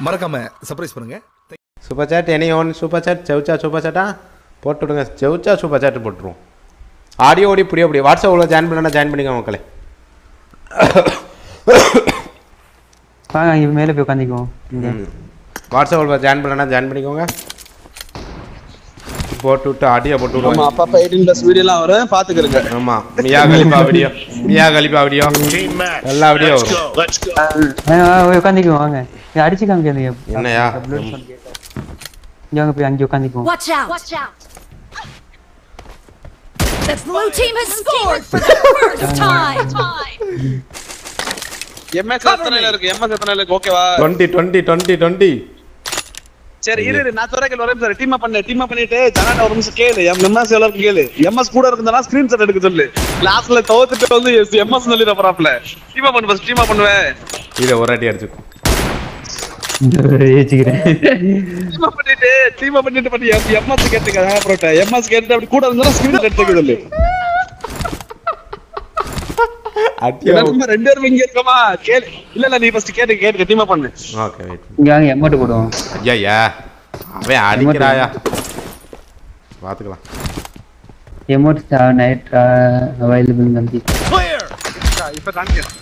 மறக்காம சர்ப்ரைஸ் பண்ணுங்க super chat any one super chat செவுச்சா சூப்பர் சாட்டா போட்டு விடுங்க செவுச்சா சூப்பர் சாட் போட்டுருவோம் ஆடியோ ஓடி புரிய புரிய வாட்ஸ்அப்பில் ஜாயின் பண்ணா ஜாயின் பண்ணிக்கோங்க மக்களே வாங்க இங்க மேலே போய் உட்காந்துக்குவோம் இங்க வாட்ஸ்அப்பில் ஜாயின் பண்ணா ஜாயின் பண்ணிக்கோங்க போட்டு விட்டு ஆடியோ போட்டு ஆமா விடுவோம் அப்பப்ப எயிட்டீன் பிளஸ் வீடியோலாம் வரும் பாத்துக்கிறேங்க ஆமா Mia Khalifa video Mia Khalifa video Team match. எல்லா வீடியோ Let's வரும் go. Let's go. உட்காந்துக்குவோம் வாங்க இங்க அடிச்சு காமிக்காதீங்க என்னையா? இங்க வாங்க போய் அங்கே உட்காந்துக்குவோம் Watch out! Watch out! The blue team has scored for the first time! MS எத்தனைல இருக்கு எம்எஸ் எத்தனைல இருக்கு ஓகேவா டுவெண்ட்டி டுவெண்ட்டி டுவெண்ட்டி டுவெண்ட்டி சரி இரு இரு, நான் துறைக்கல் வரேன் சார் டீமா பண்ணு டீமா பண்ணிட்டு ஜனாட்ட ஒரு நிமிஷம் கேளு எம் எம்எஸ் எவ்வளவு இருக்கு கேளு எம்எஸ் கூட இருக்குதுன்னா ஸ்கிரீன் ஷாட் எடுக்க சொல்லு லாஸ்ட்ல தோத்துட்டு வந்து எம்எஸ் சொல்லிட போறாப்ல டீமா பண்ணு ஃபர்ஸ்ட் டீமா பண்ணுவேன் இதை ஒரு அடி அடிச்சுக்கும் ஏச்சுக்கிறேன் டீமா பண்ணிட்டு டீமா பண்ணிட்டு பண்ணி எம்எஸ் கேட்டுக்க அப்புறம் எம்எஸ் கேட்டு அப்படி கூட இருந்தா ஸ்கிரீன் ஷாட் எடுத்துக்க சொல்லு அடியோ எல்லாருமே ரெண்டு பேரும் இங்க இருக்கமா கேளு இல்ல இல்ல நீ ஃபர்ஸ்ட் கேட்டு கேட்டு டீமா பண்ணு ஓகே வெயிட் இங்க வாங்க எம்மோட்டு போடுவோம் ஐயா அவன் அடிக்கிறாயா பார்த்துக்கலாம் எமோட் நைட் அவைலபிள் நம்பி Clear. இப்ப காமிக்கிறேன்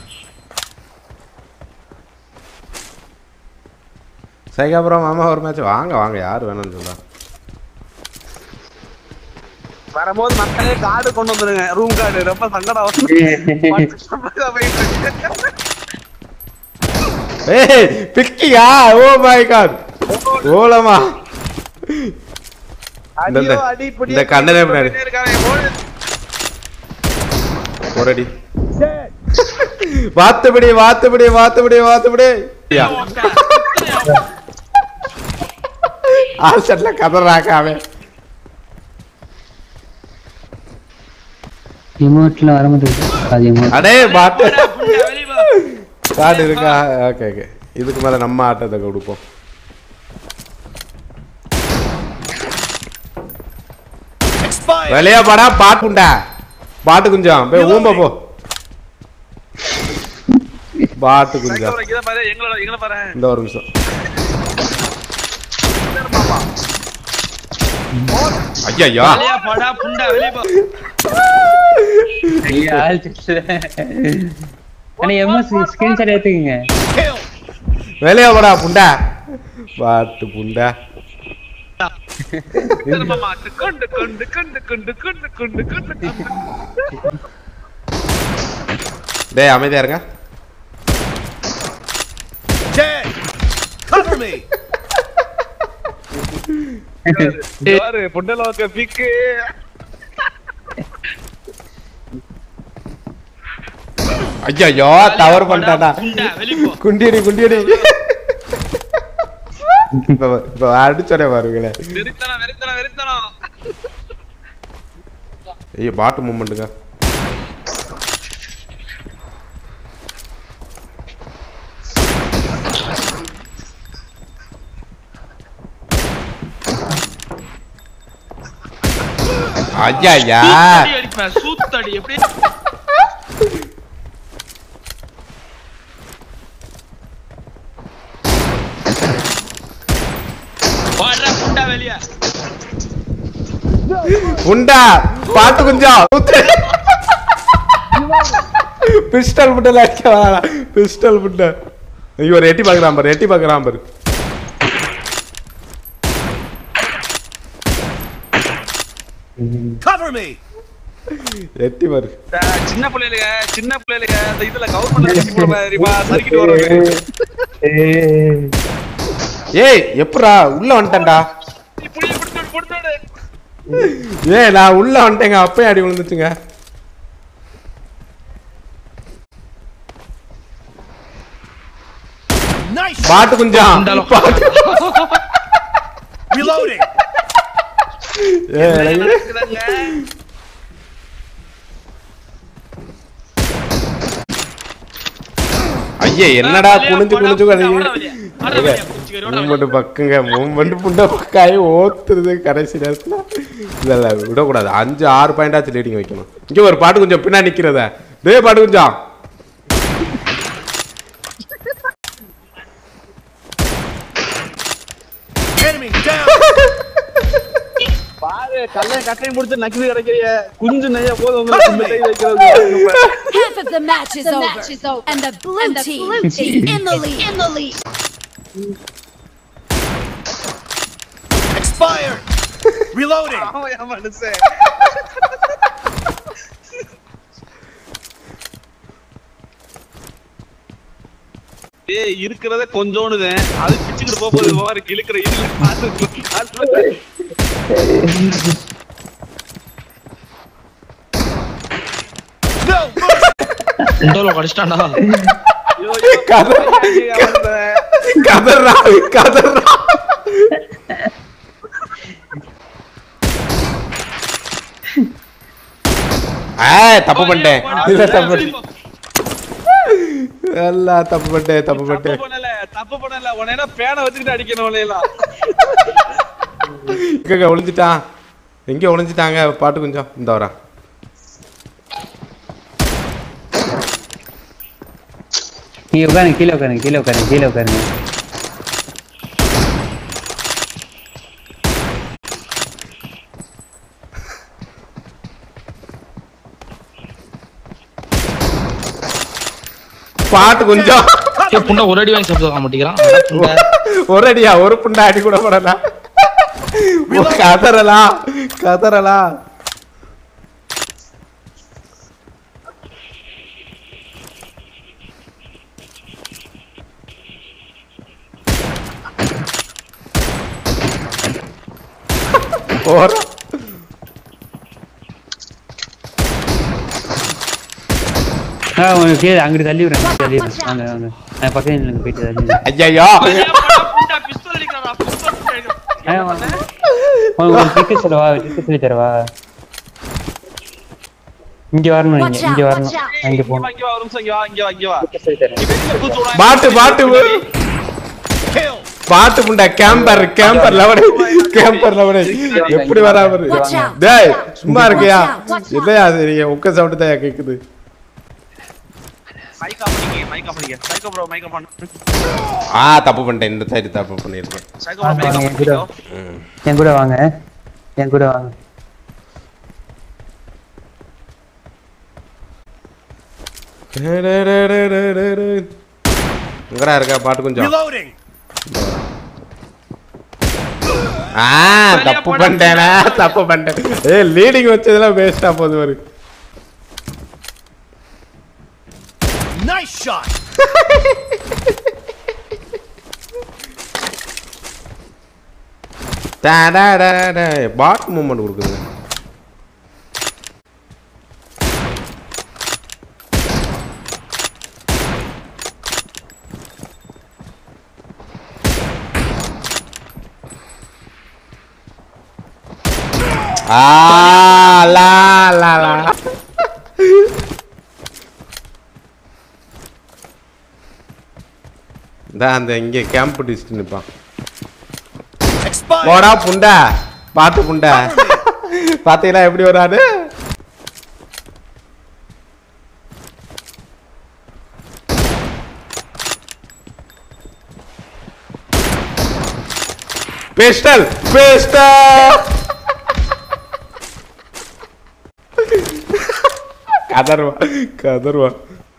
சைகாபுரம் மாமா ஒரு மேட்ச் வாங்க வாங்க யார் வேணும்னு சொல்றா வரும்போது மக்களே கார்டு கொண்டு வந்துருங்க ரூம் கார்டு ரொம்ப சங்கடம் வரும் ஏய் பிக்கியா ஓ மை காட் ஓலமா இந்த- அடியோ, அடி, பிடியோ, இந்த கண்ணனே பின்னாடி. பண்ணிட்டே இருக்காங்க. ஓடு. ஒரு அடி வாத்துபடி வாத்துபடி வாத்துபடி வாத்துபடி யா ஆல் செட்ல கதறாக்க அவன் எமோட்ல வர மாட்டேங்குது அது எமோட் அடே பாட்டு கார்டு இருக்கா ஓகே ஓகே இதுக்கு மேல நம்ம ஆட்டத்தை கொடுப்போம் Expired. வெளியே படா பாட்டுண்டா பாட்டு குஞ்சம் போய் ஊம்ப போ பாட்டு குஞ்சம் சைக்கிள் இதை பாரு, எங்களோட எங்களை பாரு. இந்த ஒரு நிமிஷம் ஐயா ஆனா எம்எஸ் ஸ்கிரீன்ஷாட் எடுத்துக்கங்க Kill. வெளியே போடா புண்டா பாட்டு புண்டா திரும்பமா, கொண்டு, கொண்டு, கொண்டு, கொண்டு, கொண்டு, கொண்டு, கொண்டு, கொண்டு. டேய் அமைதியா இருங்க Dead. Cover me. பாரு, புண்டலோக பிக்கு. ஐயோ தவறு பண்ணிட்டாடா குண்டியடி குண்டியடி இப்ப இப்ப அடிச்சோடே பாருங்களேன் வெறித்தனம், வெறித்தனம், வெறித்தனம். ஐயோ பாட்டு மூமெண்ட்டுங்க ஐயா ஐயா சூத்தடி எப்படி உண்டா பாட்டு கொஞ்சம் பிஸ்டல் புட்டல அடிக்க வேணாம் பிஸ்டல் புட்ட ஐயோ ஒரு எட்டி பார்க்கறான் பாரு எட்டி பார்க்கறான் பாரு Cover me. எட்டி பாரு சின்ன பிள்ளைகளுங்க சின்ன பிள்ளைகளுங்க இந்த இதுல கவர்மெண்ட் சரிக்கிட்டு வருவாங்க ஏய் எப்படா உள்ள வந்துட்டேன்டா நீ புடிய புடிச்சு புடிச்சு ஏய் நான் உள்ள வந்துட்டேங்க அப்பயும் அடி விழுந்துச்சுங்க Nice. பாட்டு குஞ்சம் பாட்டு Reloading. ஏய், எனக்கு- நடக்குதாங்க ஐயே என்னடா குனிஞ்சு குனிஞ்சு மூமெண்ட் பக்குங்க மூமெண்ட் புண்ட பக்காயி ஓத்துருது கடைசி நேரத்துல இல்ல இல்ல விடக்கூடாது அஞ்சு ஆறு பாயிண்டாச்சும் லீடிங் வைக்கணும் இங்க ஒரு பாட்டு கொஞ்சம் பின்னா நிக்கிறத டேய் பாட்டு கொஞ்சம் Enemy down. பாரு கல்லையும் கட்டையும் முடிச்சு நக்கி கிடைக்கிறிய குஞ்சு நெய்ய போதும் உங்களுக்கு இந்த கை வைக்கிறது Half of the match is over. And the blue team is in the lead. In the lead. Expired. Reloading. ஆமா என் மனுஷன் ஏய் இருக்கிறதே கொஞ்சோண்டுதான் அது பிச்சுக்கிட்டு போக போகுது மாதிரி இழுக்கிற இழுக்க பார்த்து பார்த்து No mercy. இண்டோல கடிச்சிட்டான்டா ஐயோ, ஐயோ, கதை- ஐயா, வந்தேன். கதறா கதறா ஆ தப்பு பண்ணிட்டேன் இல்ல தப்பு பண்ணிட்டேன். எல்லாம் தப்பு பண்ணிட்டேன் தப்பு தப்பு பண்ணிட்டேன் பண்ணல தப்பு பண்ணல உன்னை என்ன பேனை வச்சுக்கிட்டு அடிக்கணும் உன்னையெல்லாம் எங்க ஒளிஞ்சிட்டான் எங்க ஒளிஞ்சிட்டாங்க பாட்டு கொஞ்சம் இந்த வரா நீங்க உட்காருங்க கீழே உட்காருங்க கீழே உட்காருங்க கீழே உட்காருங்க பாட்டு கொஞ்சம் ஏய், புண்டை ஒரு அடி வாங்கி சாப்பிட்டு மாட்டேங்கிறான் புண்டை. ஒரு அடியா ஒரு புண்டை அடி கூட படலாம் கதறலாம் கதறலாம் போறோம் ஆ உங்களுக்கு கீழே அங்கிட்டு தள்ளி விடுறேன் தள்ளி விடுறேன் வாங்க வாங்க நான் பக்கத்துல நில்லுங்க, போயிட்டு தள்ளி விடுறேன். ஐயோ பிஸ்தல் அடிக்கிறாரா பிஸ்தல் ஆ, வாங்க. உங்களுக்கு டிக்கெட் சொல்லவா டிக்கெட் சொல்லி தரவா இங்க வரணும் Watch நீங்க இங்க out, வரணும் watch out. அங்க இங்க போகணும் வா, இங்க வா, ஒரு நிமிஷம் இங்க வா, இங்க வா, இங்க வா. ticket சொல்லி தரேன் நீ வெளியில கூச்சு விடாம பாட்டு பாட்டு Kill. பாட்டு புண்டா கேம்பர் கேம்பர் லவடை கேம்பர் லவடை எப்படி வரா அவரு Watch out. டேய் சும்மா இருக்கியா Watch out, watch out. இல்லையா அது நீங்க உக்க சவுண்ட் தான் கேக்குது மைக் ஆஃப் பண்ணிக்க, மைக் ஆஃப் பண்ணிக்க. சைக்கோ ப்ரோ, மைக் ஆஃப் பண்ணு. ஆ தப்பு பண்ணிட்டேன் இந்த சைடு தப்பு பண்ணிருக்கேன் சைக்கோ ப்ரோ, மைக் ஆஃப் வாங்க, என் கூட பண்ணிக்கோ. என் கூட வாங்க என் கூட வாங்க எங்கடா இருக்கா பாட்டு கொஞ்சம் Reloading. ஆ தப்பு பண்ணிட்டேனா தப்பு பண்ணிட்டேன் ஏ லீடிங் வச்சதெல்லாம் வேஸ்டா போகுது ஒரு Nice shot. பாட் மூமெண்ட் கொடுக்குதுங்க ஆ லா லா லா இந்தா அந்த இங்கே கேம்ப் டிஸ்ட் நிப்பான் Expired. போடா புண்டா பாத்து புண்டா பாத்தீங்களா எப்படி வராது பேஸ்டல் பேஸ்டல் கதர்வா கதர்வா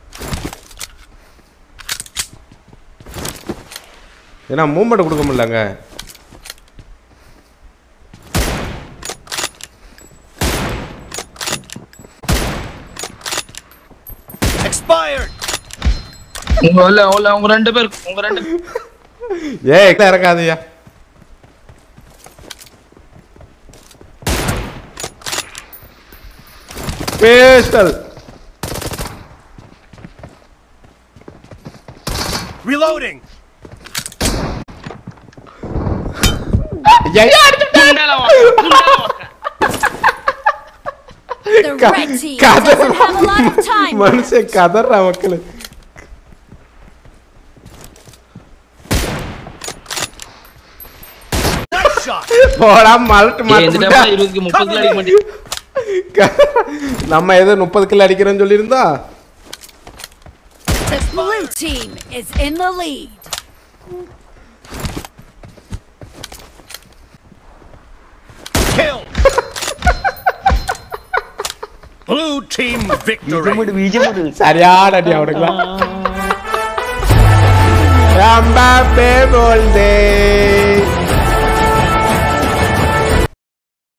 ஏன்னா மூமெண்ட் கொடுக்க முடியலங்க Expired. உங்க இல்ல உள்ள உங்க ரெண்டு பேர் உங்க ரெண்டு ஏய் எங்க இறக்காதயா பேஸ்டல் Reloading. புண்டையில வாங்க, புண்டையில வாங்க. The Ka- red team கதர் doesn't have a lot of time. மனுஷன் கதறா மக்களு Nice shot. போடா மலட்டு ஏய், இந்த டைம்ல மாட்டு இருபதுக்கு முப்பது கிலோ அடிக்க மாட்டேன் நம்ம ஏதோ முப்பது கிலோ அடிக்கிறோம்னு சொல்லியிருந்தா The blue team is in the lead. team victory. பீஜமுடு பீஜமுடு சரியான அடி அவனுக்குலாம் எம்பாப்பே போல்தே